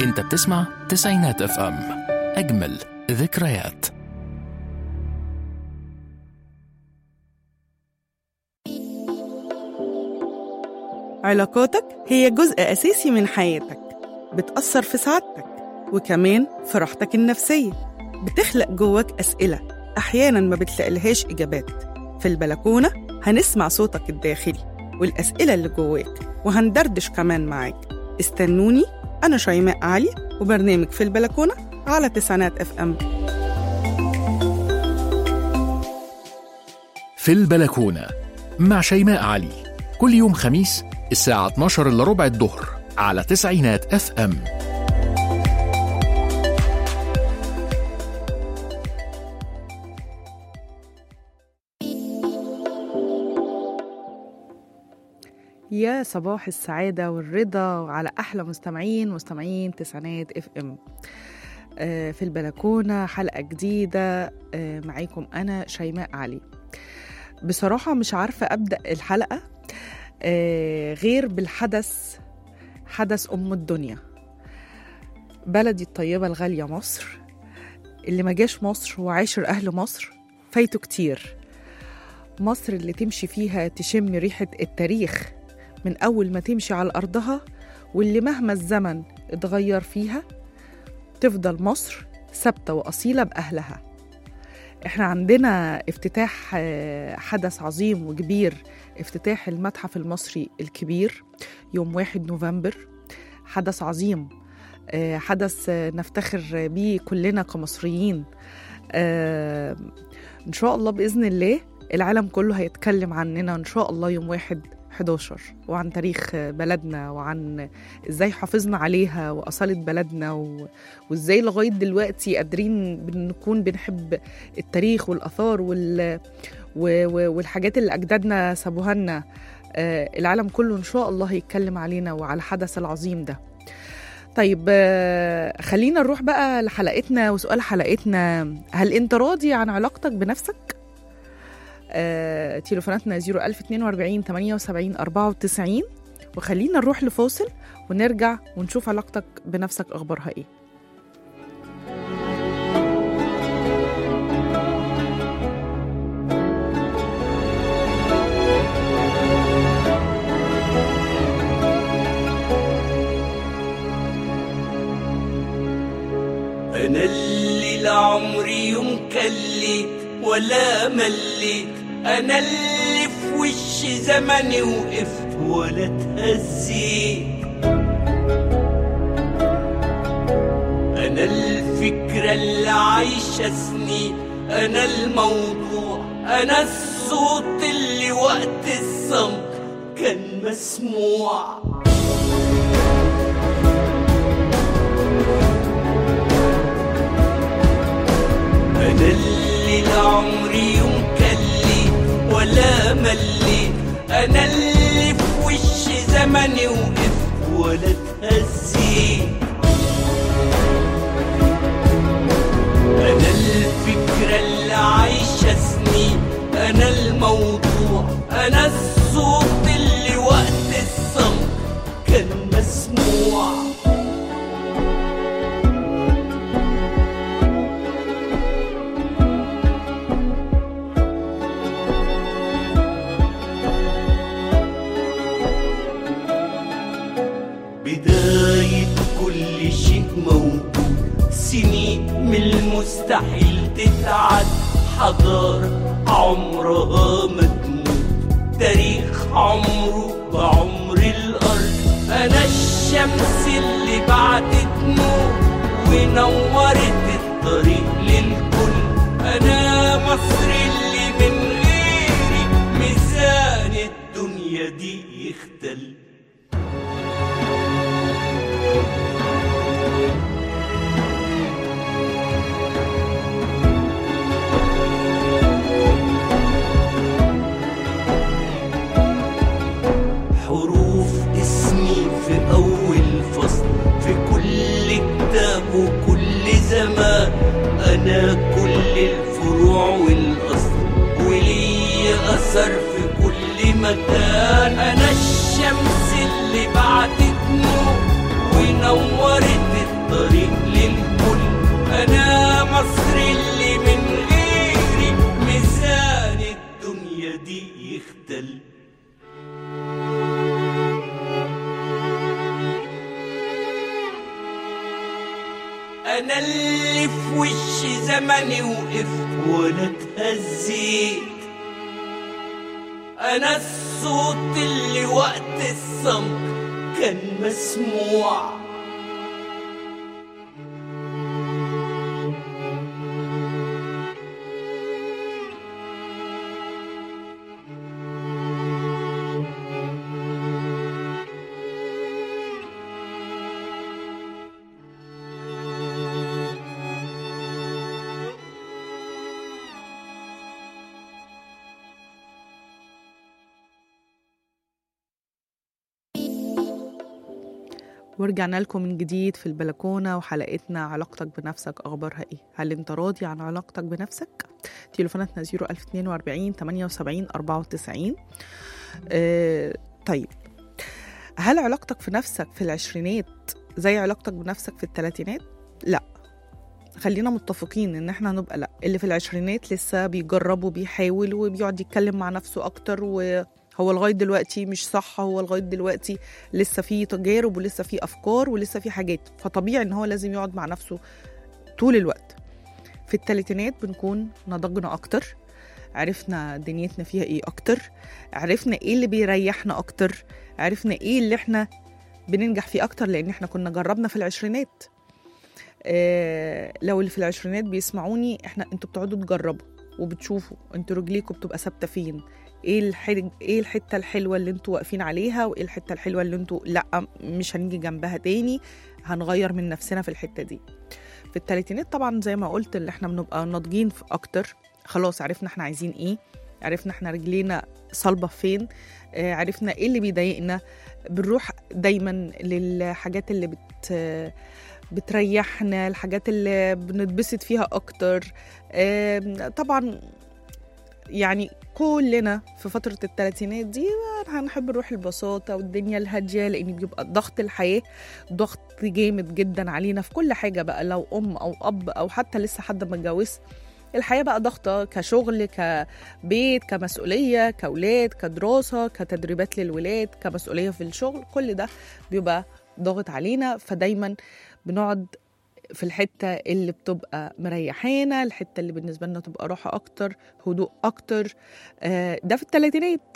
انت بتسمع تسعينات اف ام اجمل ذكريات علاقاتك هي جزء أساسي من حياتك بتأثر في سعادتك وكمان في راحتك النفسية بتخلق جواك أسئلة أحيانا ما بتلاقيلهاش إجابات في البلكونة هنسمع صوتك الداخلي والأسئلة اللي جواك وهندردش كمان معاك استنوني أنا شيماء علي وبرنامج في البلكونة على تسعينات اف ام في البلكونة مع شيماء علي كل يوم خميس الساعة 12 إلا ربع الظهر على تسعينات اف ام يا صباح السعادة والرضا على أحلى مستمعين مستمعين تسعينات اف ام آه، في البلكونة حلقة جديدة آه، معاكم أنا شيماء علي بصراحة مش عارفة أبدأ الحلقة آه، غير بالحدث حدث أم الدنيا بلدي الطيبة الغالية مصر اللي ما جاش مصر وعاشر أهل مصر فايته كتير مصر اللي تمشي فيها تشم ريحة التاريخ من أول ما تمشي على أرضها واللي مهما الزمن اتغير فيها تفضل مصر ثابتة وأصيلة بأهلها احنا عندنا افتتاح آه، حدث عظيم وكبير افتتاح المتحف المصري الكبير يوم 1 نوفمبر حدث عظيم آه، حدث آه، نفتخر بيه كلنا كمصريين آه، ان شاء الله باذن الله العالم كله هيتكلم عننا ان شاء الله يوم 1 11 وعن تاريخ بلدنا وعن ازاي حافظنا عليها واصاله بلدنا و... وازاي لغايه دلوقتي قادرين بنكون بنحب التاريخ والاثار وال... و... و... والحاجات اللي اجدادنا سابوها لنا آه، العالم كله ان شاء الله هيتكلم علينا وعلى الحدث العظيم ده طيب آه، خلينا نروح بقى لحلقتنا وسؤال حلقتنا هل انت راضي عن علاقتك بنفسك آه، تليفوناتنا 01042 78 94 وخلينا نروح لفاصل ونرجع ونشوف علاقتك بنفسك اخبارها ايه أنا اللي لعمري يوم كليت ولا مليت أنا اللي في وش زمني وقفت ولا اتهزيت أنا الفكرة اللي عايشة سنين أنا الموضوع أنا الصوت اللي وقت الصمت كان مسموع أنا اللي لعمري يوم كليت ولا مليت أنا اللي في وش زمني وقفت ولا اتهزيت أنا الفكرة اللي عايشة سنين أنا الموضوع أنا الصوت اللي وقت الصمت كان مسموع بداية كل شيء موجود سنين من المستحيل تتعد حضارة عمرها ما تموت تاريخ عمره بعمر الأرض أنا الشمس اللي بعدت نور ونورت الطريق للكل أنا مصر اللي من غيري ميزان الدنيا دي يختل حروف اسمي في أول فصل في كل كتاب وكل زمان أنا كل الفروع والأصل ولي أثر في كل مكان أنا الشمس اللي بعتت نور ونورت انا اللي في وش زمني وقف وانا اتهزيت انا الصوت اللي وقت الصمت كان مسموع ورجعنا لكم من جديد في البلكونة وحلقتنا علاقتك بنفسك أخبارها إيه؟ هل أنت راضي عن علاقتك بنفسك؟ تليفوناتنا 01042 78 94 آه طيب هل علاقتك في نفسك في العشرينات زي علاقتك بنفسك في الثلاثينات؟ لا خلينا متفقين ان احنا نبقى لا اللي في العشرينات لسه بيجرب وبيحاول وبيقعد يتكلم مع نفسه اكتر وهو لغايه دلوقتي مش صح هو لغايه دلوقتي لسه في تجارب ولسه في افكار ولسه في حاجات فطبيعي ان هو لازم يقعد مع نفسه طول الوقت في الثلاثينات بنكون نضجنا اكتر عرفنا دنيتنا فيها ايه اكتر عرفنا ايه اللي بيريحنا اكتر عرفنا ايه اللي احنا بننجح فيه اكتر لان احنا كنا جربنا في العشرينات آه لو اللي في العشرينات بيسمعوني احنا انتوا بتقعدوا تجربوا وبتشوفوا انتوا رجليكم بتبقى ثابته فين ايه الحرج ايه الحته الحلوه اللي انتوا واقفين عليها وايه الحته الحلوه اللي انتوا لا مش هنيجي جنبها تاني هنغير من نفسنا في الحته دي في التلاتينات طبعا زي ما قلت اللي احنا بنبقى ناضجين في اكتر خلاص عرفنا احنا عايزين ايه عرفنا احنا رجلينا صلبه فين آه عرفنا ايه اللي بيضايقنا بنروح دايما للحاجات اللي بت بتريحنا الحاجات اللي بنتبسط فيها اكتر آه طبعا يعني كلنا في فترة الثلاثينات دي هنحب نروح البساطة والدنيا الهادية لأن بيبقى ضغط الحياة ضغط جامد جدا علينا في كل حاجة بقى لو أم أو أب أو حتى لسه حد ما اتجوزش الحياة بقى ضغطة كشغل كبيت كمسؤولية كأولاد كدراسة كتدريبات للولاد كمسؤولية في الشغل كل ده بيبقى ضاغط علينا فدايما بنقعد في الحتة اللي بتبقى مريحانا الحتة اللي بالنسبة لنا تبقى راحة أكتر هدوء أكتر آه ده في التلاتينات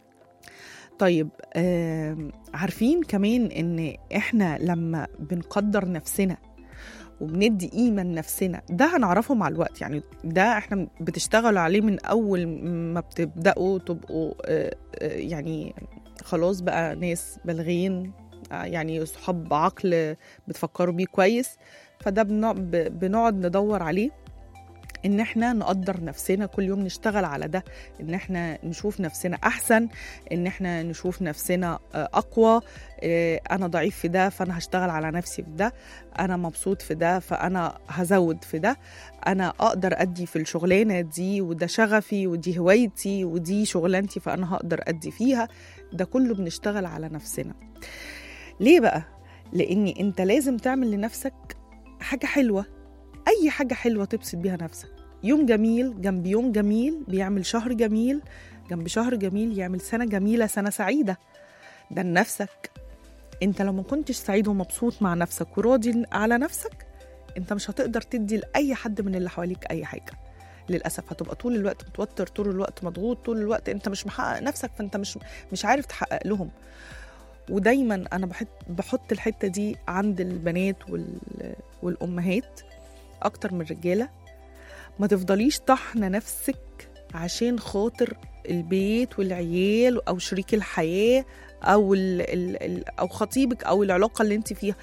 طيب آه عارفين كمان إن إحنا لما بنقدر نفسنا وبندي قيمة لنفسنا ده هنعرفه مع الوقت يعني ده احنا بتشتغلوا عليه من أول ما بتبدأوا تبقوا آه يعني خلاص بقى ناس بالغين يعني صحاب عقل بتفكروا بيه كويس فده بنقعد ندور عليه ان احنا نقدر نفسنا كل يوم نشتغل على ده ان احنا نشوف نفسنا احسن ان احنا نشوف نفسنا اقوى انا ضعيف في ده فانا هشتغل على نفسي في ده انا مبسوط في ده فانا هزود في ده انا اقدر ادي في الشغلانه دي وده شغفي ودي هوايتي ودي شغلانتي فانا هقدر ادي فيها ده كله بنشتغل على نفسنا ليه بقى لاني انت لازم تعمل لنفسك حاجة حلوة أي حاجة حلوة تبسط بيها نفسك يوم جميل جنب يوم جميل بيعمل شهر جميل جنب شهر جميل يعمل سنة جميلة سنة سعيدة ده لنفسك انت لو ما كنتش سعيد ومبسوط مع نفسك وراضي على نفسك انت مش هتقدر تدي لأي حد من اللي حواليك أي حاجة للأسف هتبقى طول الوقت متوتر طول الوقت مضغوط طول الوقت انت مش محقق نفسك فانت مش مش عارف تحقق لهم ودايما انا بحط بحط الحته دي عند البنات وال والامهات اكتر من الرجاله ما تفضليش طحنه نفسك عشان خاطر البيت والعيال او شريك الحياه او ال ال ال او خطيبك او العلاقه اللي انت فيها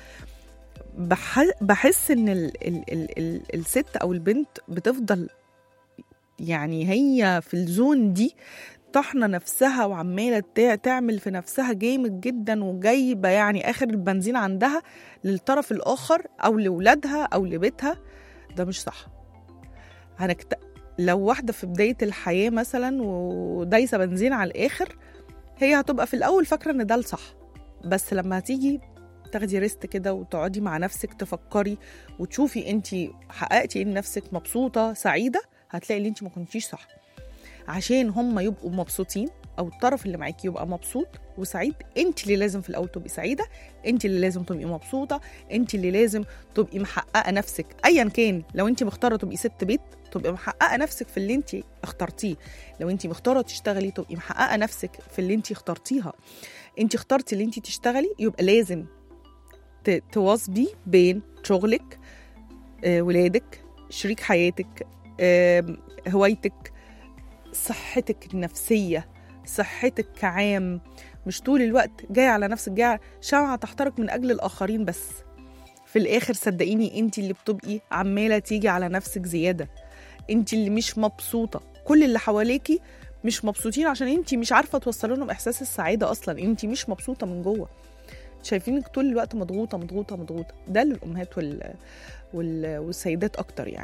بحس ان ال ال ال ال الست او البنت بتفضل يعني هي في الزون دي طحنه نفسها وعماله تعمل في نفسها جامد جدا وجايبه يعني اخر البنزين عندها للطرف الاخر او لاولادها او لبيتها ده مش صح هنكت... لو واحده في بدايه الحياه مثلا ودايسه بنزين على الاخر هي هتبقى في الاول فاكره ان ده الصح بس لما هتيجي تاخدي ريست كده وتقعدي مع نفسك تفكري وتشوفي انت حققتي ايه لنفسك مبسوطه سعيده هتلاقي اللي انت ما كنتيش صح عشان هم يبقوا مبسوطين او الطرف اللي معاكي يبقى مبسوط وسعيد انت اللي لازم في الاول تبقي سعيده انت اللي لازم تبقي مبسوطه انت اللي لازم تبقي محققه نفسك ايا كان لو انت مختاره تبقي ست بيت تبقي محققه نفسك في اللي انت اخترتيه لو انت مختاره تشتغلي تبقي محققه نفسك في اللي انت اخترتيها انت اخترتي اللي انت تشتغلي يبقى لازم ت- تواظبي بين شغلك آه، ولادك شريك حياتك آم، هوايتك صحتك النفسية صحتك كعام مش طول الوقت جاي على نفسك جاي شمعة تحترق من أجل الآخرين بس في الآخر صدقيني أنت اللي بتبقي عمالة تيجي على نفسك زيادة أنت اللي مش مبسوطة كل اللي حواليكي مش مبسوطين عشان أنت مش عارفة توصل لهم إحساس السعادة أصلا أنت مش مبسوطة من جوه شايفينك طول الوقت مضغوطة مضغوطة مضغوطة ده للأمهات وال... وال... والسيدات أكتر يعني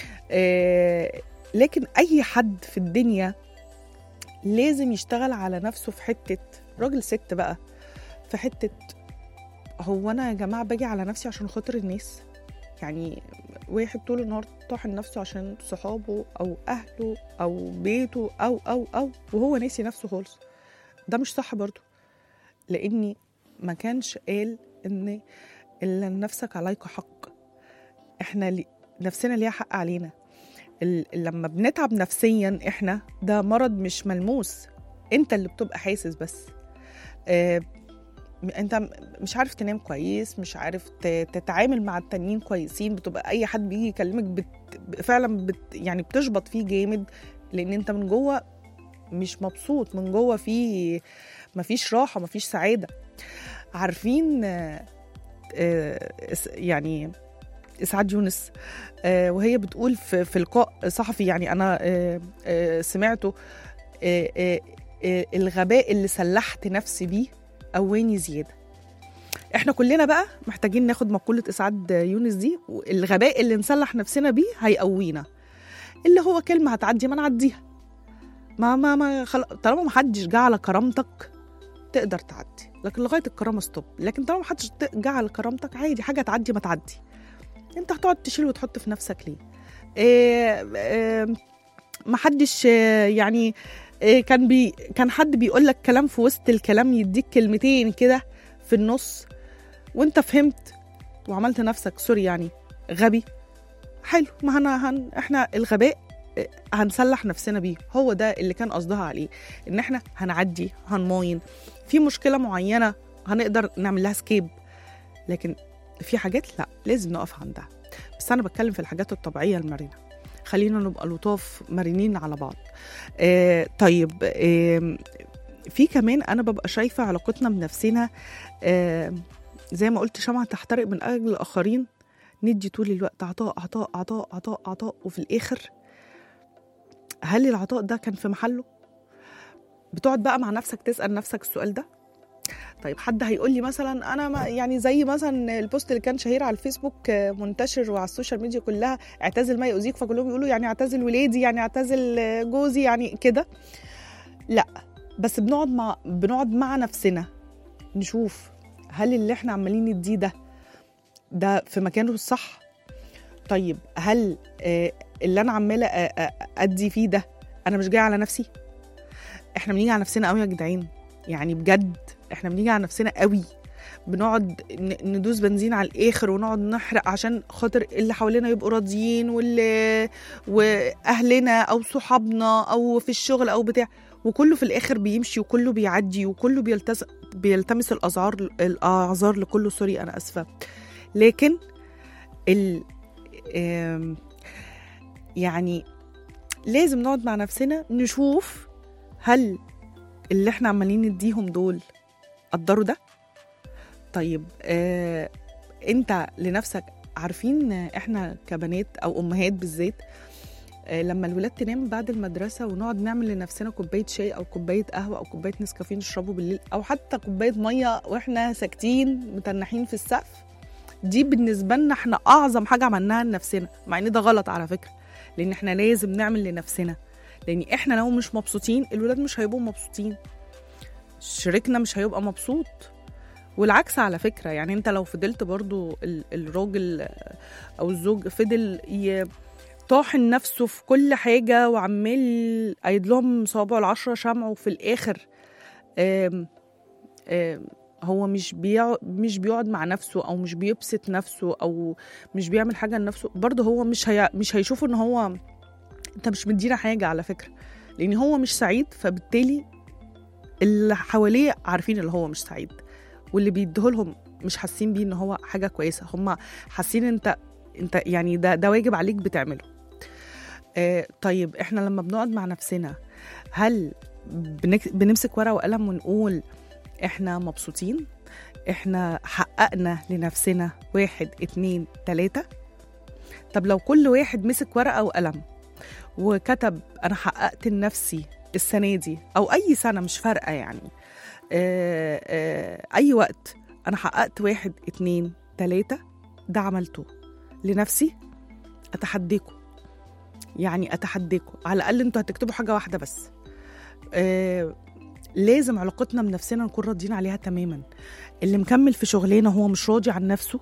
آه، لكن اي حد في الدنيا لازم يشتغل على نفسه في حته راجل ست بقى في حته هو انا يا جماعه باجي على نفسي عشان خاطر الناس يعني واحد طول النهار طاحن نفسه عشان صحابه او اهله او بيته او او او وهو ناسي نفسه خالص ده مش صح برضو لاني ما كانش قال ان الا نفسك عليك حق احنا لي نفسنا ليها حق علينا ال- لما بنتعب نفسيا احنا ده مرض مش ملموس انت اللي بتبقى حاسس بس آه، م- انت م- مش عارف تنام كويس مش عارف ت- تتعامل مع التانيين كويسين بتبقى اي حد بيجي يكلمك بت فعلا بت يعني بتشبط فيه جامد لان انت من جوه مش مبسوط من جوه في مفيش راحه مفيش سعاده عارفين آه، آه، اس- يعني اسعاد يونس آه، وهي بتقول في, في لقاء صحفي يعني انا آه، آه، سمعته آه، آه، آه، الغباء اللي سلحت نفسي بيه قواني زياده احنا كلنا بقى محتاجين ناخد مقوله اسعاد يونس دي الغباء اللي نسلح نفسنا بيه هيقوينا اللي هو كلمه هتعدي ما نعديها ما ما ما خل... طالما ما حدش جه على كرامتك تقدر تعدي لكن لغايه الكرامه ستوب لكن طالما ما حدش جه على كرامتك عادي حاجه تعدي ما تعدي انت هتقعد تشيل وتحط في نفسك ليه إيه إيه محدش آه، يعني إيه كان بي كان حد بيقول لك كلام في وسط الكلام يديك كلمتين كده في النص وانت فهمت وعملت نفسك سوري يعني غبي حلو ما هن, هن احنا الغباء آه، هنسلح نفسنا بيه هو ده اللي كان قصدها عليه ان احنا هنعدي هنماين في مشكله معينه هنقدر نعمل لها سكيب لكن في حاجات لا لازم نقف عندها بس انا بتكلم في الحاجات الطبيعيه المرنه خلينا نبقى لطاف مرنين على بعض آه طيب آه في كمان انا ببقى شايفه علاقتنا بنفسنا آه زي ما قلت شمعة تحترق من اجل الاخرين ندي طول الوقت عطاء عطاء عطاء عطاء عطاء وفي الاخر هل العطاء ده كان في محله بتقعد بقى مع نفسك تسال نفسك السؤال ده طيب حد هيقول لي مثلا انا ما يعني زي مثلا البوست اللي كان شهير على الفيسبوك آه، منتشر وعلى السوشيال ميديا كلها اعتزل ما يؤذيك فكلهم يقولوا يعني اعتزل ولادي يعني اعتزل آه، جوزي يعني كده لا بس بنقعد مع بنقعد مع نفسنا نشوف هل اللي احنا عمالين نديه ده ده في مكانه الصح طيب هل آه، اللي انا عماله آه، آه، ادي فيه ده انا مش جايه على نفسي احنا بنيجي على نفسنا قوي يا جدعان يعني بجد احنا بنيجي على نفسنا قوي بنقعد ن- ندوس بنزين على الاخر ونقعد نحرق عشان خاطر اللي حوالينا يبقوا راضيين واللي واهلنا او صحابنا او في الشغل او بتاع وكله في الاخر بيمشي وكله بيعدي وكله بيلتز بيلتمس الاعذار الاعذار لكله سوري انا اسفه لكن ال آم، يعني لازم نقعد مع نفسنا نشوف هل اللي احنا عمالين نديهم دول قدروا ده طيب آه انت لنفسك عارفين احنا كبنات او امهات بالذات آه لما الولاد تنام بعد المدرسه ونقعد نعمل لنفسنا كوبايه شاي او كوبايه قهوه او كوبايه نسكافيه نشربه بالليل او حتى كوبايه ميه واحنا ساكتين متنحين في السقف دي بالنسبه لنا احنا اعظم حاجه عملناها لنفسنا مع ان ده غلط على فكره لان احنا لازم نعمل لنفسنا لان احنا لو مش مبسوطين الولاد مش هيبقوا مبسوطين شريكنا مش هيبقى مبسوط والعكس على فكرة يعني انت لو فضلت برضو ال- الراجل او الزوج فضل ي... طاحن نفسه في كل حاجة وعمال قايد لهم صوابعه العشرة شمع وفي الآخر آم آم هو مش بيقعد مش بيقعد مع نفسه او مش بيبسط نفسه او مش بيعمل حاجه لنفسه برضه هو مش هي مش هيشوفه ان هو انت مش مدينا حاجه على فكره لان هو مش سعيد فبالتالي اللي حواليه عارفين اللي هو مش سعيد واللي بيديهولهم مش حاسين بيه ان هو حاجه كويسه هم حاسين انت انت يعني ده ده واجب عليك بتعمله آه طيب احنا لما بنقعد مع نفسنا هل بنك... بنمسك ورقه وقلم ونقول احنا مبسوطين احنا حققنا لنفسنا واحد اتنين تلاتة طب لو كل واحد مسك ورقة وقلم وكتب أنا حققت لنفسي السنة دي أو أي سنة مش فارقة يعني آه، آه، أي وقت أنا حققت واحد اتنين تلاتة ده عملته لنفسي أتحديكم يعني أتحديكم على الأقل أنتوا هتكتبوا حاجة واحدة بس آه، لازم علاقتنا بنفسنا نكون راضيين عليها تماما اللي مكمل في شغلانه هو مش راضي عن نفسه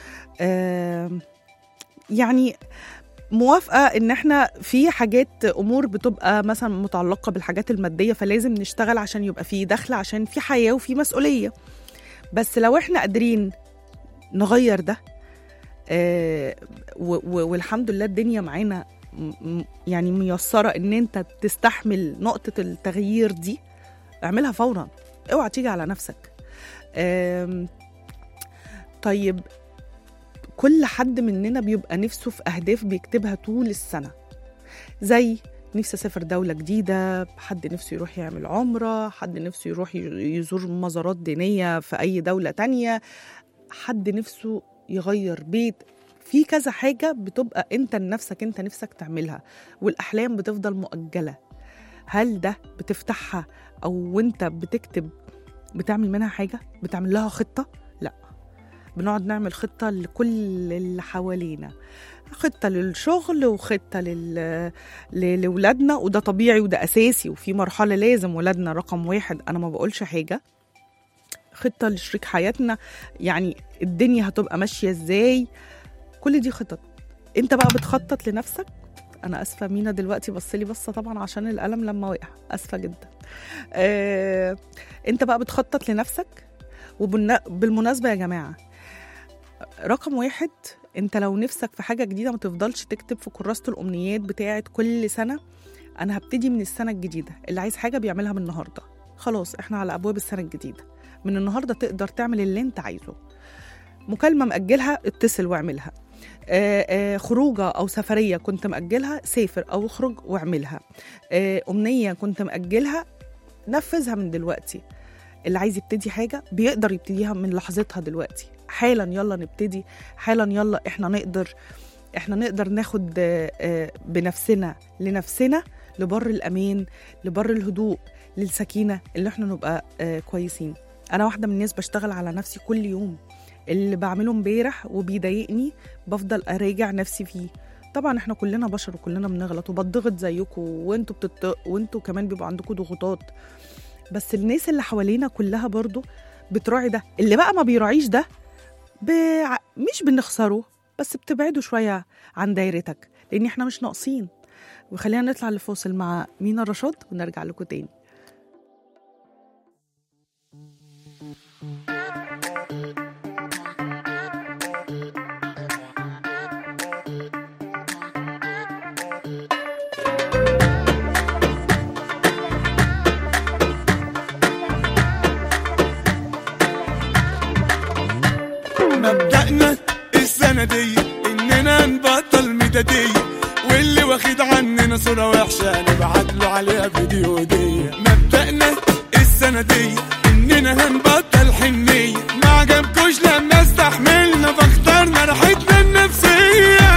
آم، يعني موافقه ان احنا في حاجات امور بتبقى مثلا متعلقه بالحاجات الماديه فلازم نشتغل عشان يبقى في دخل عشان في حياه وفي مسؤوليه بس لو احنا قادرين نغير ده آه، و- و- والحمد لله الدنيا معانا م- م- يعني ميسره ان انت تستحمل نقطه التغيير دي اعملها فورا اوعى تيجي على نفسك آم، طيب كل حد مننا بيبقى نفسه في أهداف بيكتبها طول السنة زي نفسي أسافر دولة جديدة حد نفسه يروح يعمل عمرة حد نفسه يروح ي- يزور مزارات دينية في أي دولة تانية حد نفسه يغير بيت في كذا حاجة بتبقى أنت لنفسك أنت نفسك تعملها والأحلام بتفضل مؤجلة هل ده بتفتحها أو وأنت بتكتب بتعمل منها حاجة بتعمل لها خطة لا بنقعد نعمل خطة لكل اللي حوالينا خطة للشغل وخطة لل... ل- لولادنا وده طبيعي وده أساسي وفي مرحلة لازم ولادنا رقم واحد أنا ما بقولش حاجة خطة لشريك حياتنا يعني الدنيا هتبقى ماشية ازاي كل دي خطط انت بقى بتخطط لنفسك انا اسفه مينا دلوقتي بصلي بصه طبعا عشان القلم لما وقع اسفه جدا آه، انت بقى بتخطط لنفسك وبالمناسبه يا جماعه رقم واحد انت لو نفسك في حاجه جديده ما تفضلش تكتب في كراسه الامنيات بتاعه كل سنه انا هبتدي من السنه الجديده اللي عايز حاجه بيعملها من النهارده خلاص احنا على ابواب السنه الجديده من النهارده تقدر تعمل اللي انت عايزه مكالمه مأجلها اتصل واعملها آه، آه، خروجه او سفريه كنت مأجلها سافر او اخرج واعملها آه، امنيه كنت مأجلها نفذها من دلوقتي اللي عايز يبتدي حاجه بيقدر يبتديها من لحظتها دلوقتي حالا يلا نبتدي حالا يلا احنا نقدر احنا نقدر ناخد آه، آه، بنفسنا لنفسنا لبر الامان لبر الهدوء للسكينه اللي احنا نبقى آه، كويسين انا واحده من الناس بشتغل على نفسي كل يوم اللي بعمله امبارح وبيضايقني بفضل اراجع نفسي فيه طبعا احنا كلنا بشر وكلنا بنغلط وبتضغط زيكم وانتوا بتت... وانتوا كمان بيبقى عندكم ضغوطات بس الناس اللي حوالينا كلها برضو بتراعي ده اللي بقى ما بيراعيش ده بع... مش بنخسره بس بتبعده شوية عن دايرتك لأن احنا مش ناقصين وخلينا نطلع لفاصل مع مينا رشاد ونرجع لكم تاني مبدأنا السنة دي إننا نبطل ميدادية واللي واخد عننا صورة وحشة نبعت له عليها فيديو دي مبدأنا السنة دي إننا هنبطل حنية ما عجبكوش لما استحملنا فاخترنا راحتنا النفسية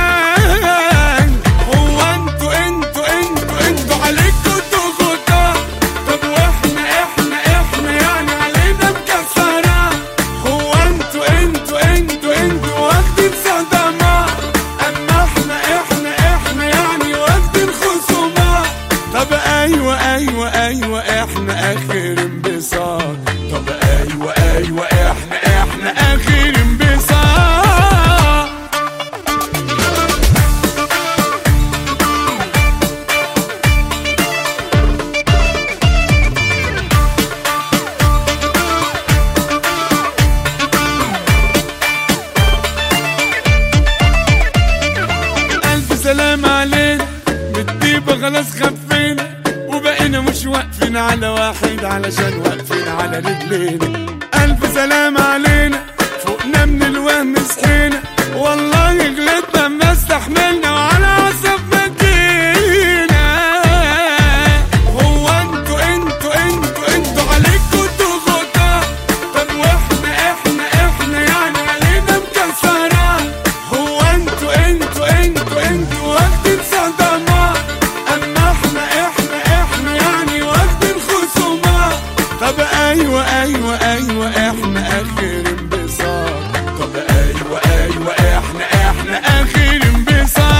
هو انتوا انتوا انتوا انتوا عليكوا ضغوطات طب واحنا احنا احنا يعني علينا مكسرة هو انتوا انتوا انتوا انتوا واخدين صدمات اما احنا احنا احنا يعني واخدين خصومات طب ايوه ايوه ايوه احنا اخر انبساط طب ايوه ايوه خلاص خفينا وبقينا مش واقفين على واحد علشان واقفين على رجلينا ألف سلام علينا فوقنا من الوهم صحينا والله غلطنا ما استحملنا وعلى عصب ما جينا هو انتوا انتوا انتوا انتوا عليكوا ضغوطات طب واحنا احنا احنا يعني علينا مكسرة هو انتوا انتوا انتوا انتوا واخدين صدمات اما احنا احنا احنا يعني واخدين خصومات طب ايوه ايوه ايوه احنا اخر انبساط طب ايوه ايوه احنا احنا اخر انبساط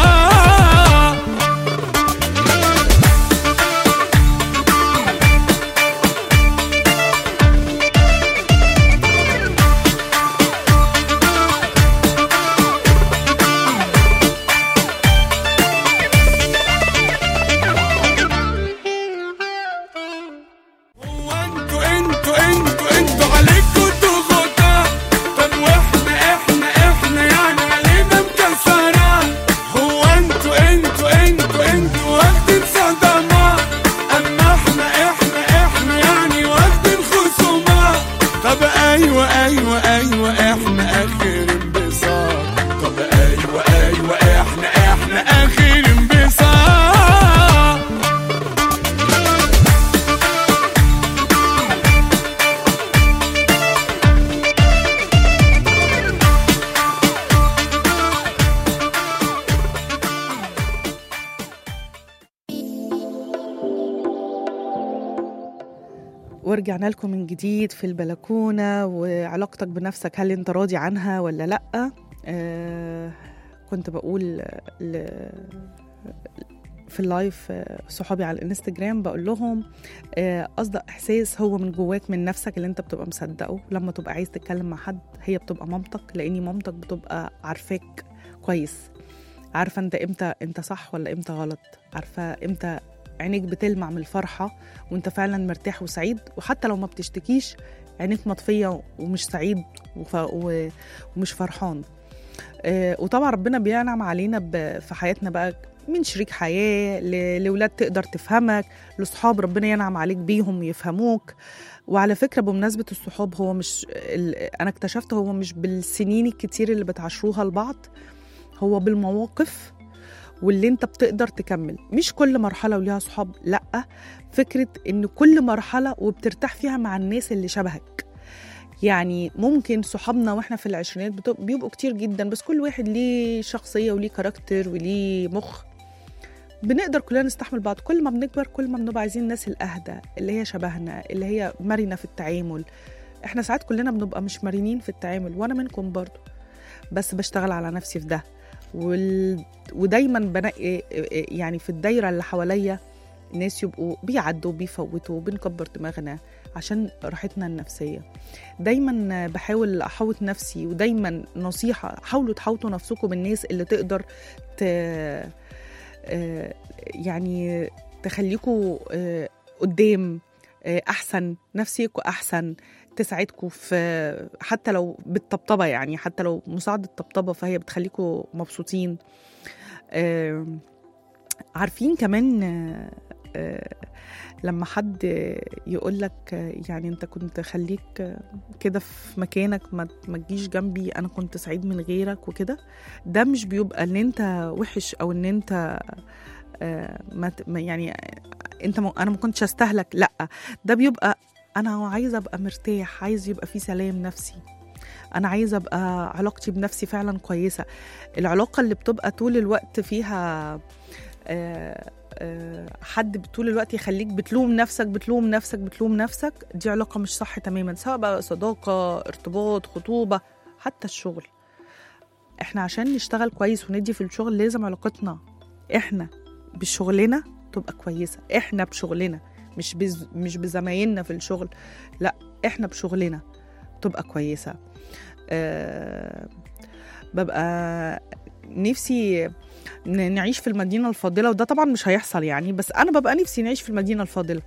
هو انتوا انتوا انتوا انتوا عليكوا ضغوطات طب واحنا احنا احنا يعني علينا مكسرات هو انتوا انتوا انتوا انتوا واخدين صدمات اما احنا احنا احنا يعني واخدين خصومات طب ايوه ايوه ايوه احنا اخر انبساط طب ايوه ايوه احنا احنا اخر انبساط ورجعنا لكم من جديد في البلكونة وعلاقتك بنفسك هل انت راضي عنها ولا لأ آه كنت بقول ل... في اللايف آه، صحابي على الانستجرام بقول لهم آه، اصدق احساس هو من جواك من نفسك اللي انت بتبقى مصدقه لما تبقى عايز تتكلم مع حد هي بتبقى مامتك لان مامتك بتبقى عارفاك كويس عارفه انت امتى انت صح ولا امتى غلط عارفه امتى عينيك بتلمع من الفرحه وانت فعلا مرتاح وسعيد وحتى لو ما بتشتكيش عينيك مطفيه ومش سعيد وف... و... ومش فرحان آه، وطبعا ربنا بينعم علينا ب... في حياتنا بقى من شريك حياه ل... لولاد تقدر تفهمك لصحاب ربنا ينعم عليك بيهم يفهموك وعلى فكره بمناسبه الصحاب هو مش ال... انا اكتشفت هو مش بالسنين الكتير اللي بتعاشروها لبعض هو بالمواقف واللي انت بتقدر تكمل مش كل مرحله وليها صحاب لا فكره ان كل مرحله وبترتاح فيها مع الناس اللي شبهك يعني ممكن صحابنا واحنا في العشرينات بتب- بيبقوا كتير جدا بس كل واحد ليه شخصيه وليه كاركتر وليه مخ بنقدر كلنا نستحمل بعض كل ما بنكبر كل ما بنبقى عايزين الناس الاهدى اللي هي شبهنا اللي هي مرنه في التعامل احنا ساعات كلنا بنبقى مش مرنين في التعامل وانا منكم برضو بس بشتغل على نفسي في ده وال... ودايما بنقي يعني في الدايره اللي حواليا ناس يبقوا بيعدوا بيفوتوا بنكبر دماغنا عشان راحتنا النفسيه دايما بحاول احوط نفسي ودايما نصيحه حاولوا تحوطوا نفسكم بالناس اللي تقدر ت... آه، يعني تخليكوا آه، قدام آه، احسن نفسيكوا احسن تساعدكوا في حتى لو بالطبطبه يعني حتى لو مساعده طبطبه فهي بتخليكوا مبسوطين آه، عارفين كمان آه، آه، لما حد يقول لك يعني انت كنت خليك آه، كده في مكانك ما ما تجيش جنبي انا كنت سعيد من غيرك وكده ده مش بيبقى ان انت وحش او ان انت آه، ما ت- ما- يعني انت م- انا ما كنتش استهلك لا ده بيبقى انا عايزه ابقى مرتاح عايز يبقى في سلام نفسي انا عايزه ابقى علاقتي بنفسي فعلا كويسه العلاقه اللي بتبقى طول الوقت فيها آه، آه، حد طول الوقت يخليك بتلوم نفسك بتلوم نفسك بتلوم نفسك دي علاقه مش صح تماما سواء بقى صداقه ارتباط خطوبه حتى الشغل احنا عشان نشتغل كويس وندي في الشغل لازم علاقتنا احنا بشغلنا تبقى كويسه احنا بشغلنا مش بز... مش بزمايلنا في الشغل لا احنا بشغلنا تبقى كويسه أه... ببقى نفسي ن- نعيش في المدينة الفاضلة وده طبعا مش هيحصل يعني بس أنا ببقى نفسي نعيش في المدينة الفاضلة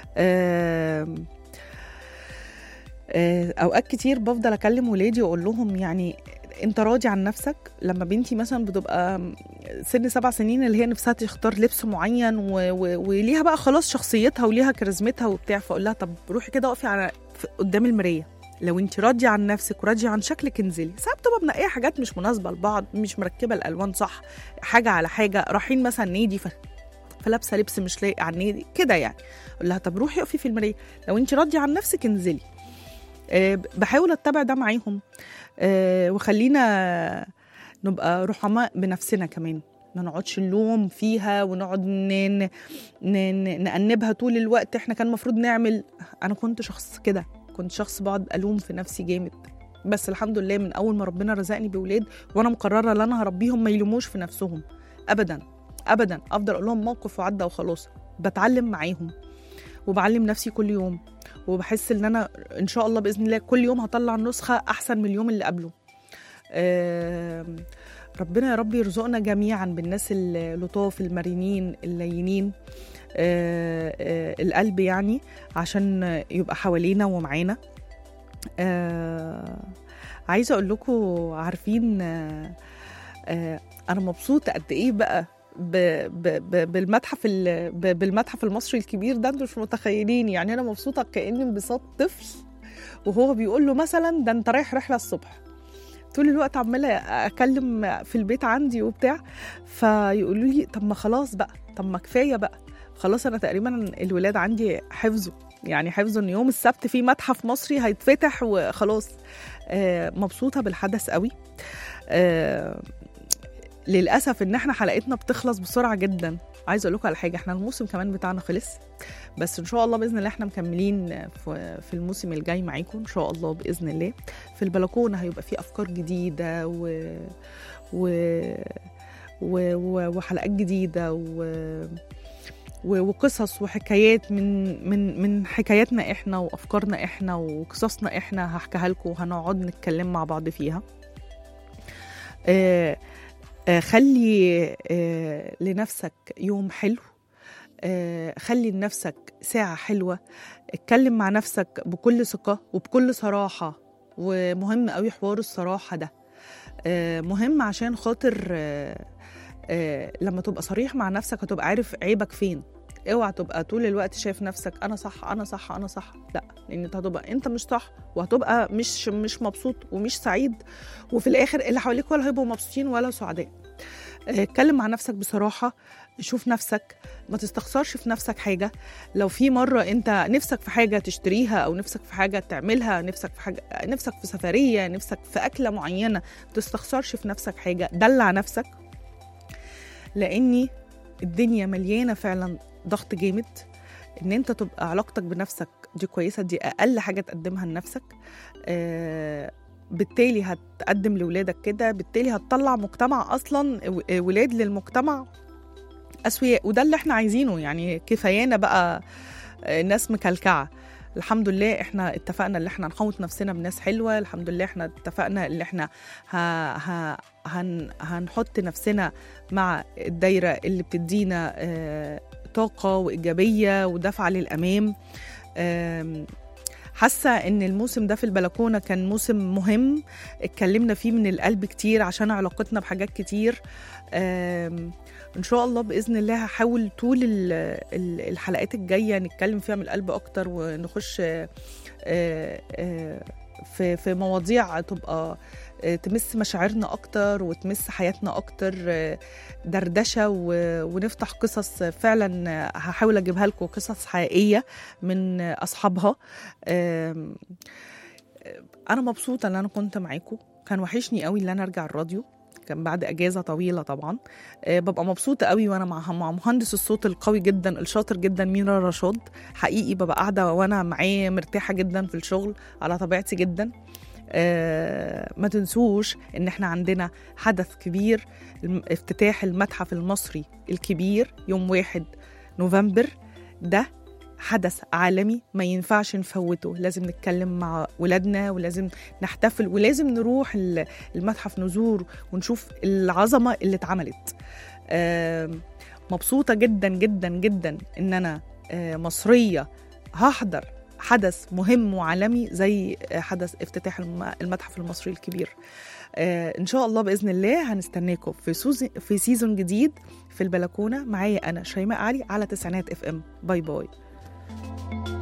آم، آه، أوقات كتير بفضل أكلم ولادي وأقول لهم يعني انت راضي عن نفسك لما بنتي مثلا بتبقى سن سبع سنين اللي هي نفسها تختار لبس معين و... و... وليها بقى خلاص شخصيتها وليها كاريزمتها وبتاع فاقول لها طب روحي كده اقفي على في- قدام المرايه لو انت راضيه عن نفسك وراضيه عن شكلك انزلي ساعات بتبقى منقيه حاجات مش مناسبه لبعض مش مركبه الالوان صح حاجه على حاجه رايحين مثلا نادي ف... فلابسه لبس مش لايق على النادي كده يعني اقول لها طب روحي اقفي في المرايه لو انت راضيه عن نفسك انزلي آه، بحاول اتبع ده معاهم آه، وخلينا نبقى رحماء بنفسنا كمان ما نقعدش نلوم فيها ونقعد ن... ن... ن... نأنبها طول الوقت احنا كان المفروض نعمل انا كنت شخص كده كنت شخص بقعد الوم في نفسي جامد بس الحمد لله من اول ما ربنا رزقني بولاد وانا مقرره ان انا هربيهم ما يلوموش في نفسهم ابدا ابدا افضل اقول لهم موقف وعدى وخلاص بتعلم معاهم وبعلم نفسي كل يوم وبحس ان انا ان شاء الله باذن الله كل يوم هطلع نسخه احسن من اليوم اللي قبله آم، ربنا يا رب يرزقنا جميعا بالناس اللطاف المرنين اللينين آه، آه، القلب يعني عشان يبقى حوالينا ومعانا آه، عايزه اقول لكم عارفين آه، آه، انا مبسوطه قد ايه بقى ب- ب- ب- بالمتحف ال- ب- بالمتحف المصري الكبير ده انتوا مش متخيلين يعني انا مبسوطه كاني انبساط طفل وهو بيقول له مثلا ده انت رايح رحله الصبح طول الوقت عماله اكلم في البيت عندي وبتاع فيقولوا لي طب ما خلاص بقى طب ما كفايه بقى خلاص انا تقريبا الولاد عندي حفظوا يعني حفظوا ان يوم السبت في متحف مصري هيتفتح وخلاص آه، مبسوطه بالحدث قوي آه، للاسف ان احنا حلقتنا بتخلص بسرعه جدا عايزه اقول لكم على حاجه احنا الموسم كمان بتاعنا خلص بس ان شاء الله باذن الله احنا مكملين في في الموسم الجاي معاكم ان شاء الله باذن الله في البلكونه هيبقى في افكار جديده و و و و وحلقات جديده و و- وقصص وحكايات من من من حكاياتنا احنا وافكارنا احنا وقصصنا احنا هحكيها لكم وهنقعد نتكلم مع بعض فيها آه آه خلي آه لنفسك يوم حلو آه خلي لنفسك ساعة حلوة اتكلم مع نفسك بكل ثقة وبكل صراحة ومهم قوي حوار الصراحة ده آه مهم عشان خاطر آه آه لما تبقى صريح مع نفسك هتبقى عارف عيبك فين اوعى تبقى طول الوقت شايف نفسك انا صح انا صح انا صح لا لان انت هتبقى انت مش صح وهتبقى مش مش مبسوط ومش سعيد وفي الاخر اللي حواليك ولا هيبقوا مبسوطين ولا سعداء آه، اتكلم مع نفسك بصراحه شوف نفسك ما تستخسرش في نفسك حاجه لو في مره انت نفسك في حاجه تشتريها او نفسك في حاجه تعملها نفسك في حاجه نفسك في سفريه نفسك في اكله معينه ما تستخسرش في نفسك حاجه دلع نفسك لاني الدنيا مليانه فعلا ضغط جامد ان انت تبقى علاقتك بنفسك دي كويسه دي اقل حاجه تقدمها لنفسك آه بالتالي هتقدم لولادك كده بالتالي هتطلع مجتمع اصلا و- ولاد للمجتمع اسوياء وده اللي احنا عايزينه يعني كفايانا بقى آه، ناس مكلكعه الحمد لله احنا اتفقنا ان احنا نحوط نفسنا بناس حلوه الحمد لله احنا اتفقنا ان احنا ه... ه... هن... هنحط نفسنا مع الدايره اللي بتدينا آه، طاقه وايجابيه ودفعه للامام آم، حاسه ان الموسم ده في البلكونه كان موسم مهم اتكلمنا فيه من القلب كتير عشان علاقتنا بحاجات كتير آم، ان شاء الله باذن الله هحاول طول ال- ال- الحلقات الجايه نتكلم فيها من القلب اكتر ونخش آه، آه، في في مواضيع تبقى آه، تمس مشاعرنا اكتر وتمس حياتنا اكتر آه، دردشه و- ونفتح قصص فعلا آه، هحاول اجيبها لكم قصص حقيقيه من آه، اصحابها آم، آه، انا مبسوطه ان انا كنت معاكم كان وحشني قوي ان انا ارجع الراديو كان بعد اجازه طويله طبعا آه، ببقى مبسوطه قوي وانا مع مع مهندس الصوت القوي جدا الشاطر جدا مينا رشاد حقيقي ببقى قاعده وانا معاه مرتاحه جدا في الشغل على طبيعتي جدا آه، ما تنسوش ان احنا عندنا حدث كبير الم- افتتاح المتحف المصري الكبير يوم واحد نوفمبر ده حدث عالمي ما ينفعش نفوته لازم نتكلم مع ولادنا ولازم نحتفل ولازم نروح ال- المتحف نزور ونشوف العظمة اللي اتعملت آم، مبسوطة جدا جدا جدا ان انا آه، مصرية هحضر حدث مهم وعالمي زي حدث افتتاح الم- المتحف المصري الكبير آه، ان شاء الله باذن الله هنستناكم في سوزي في سيزون جديد في البلكونه معايا انا شيماء علي على تسعينات اف ام باي باي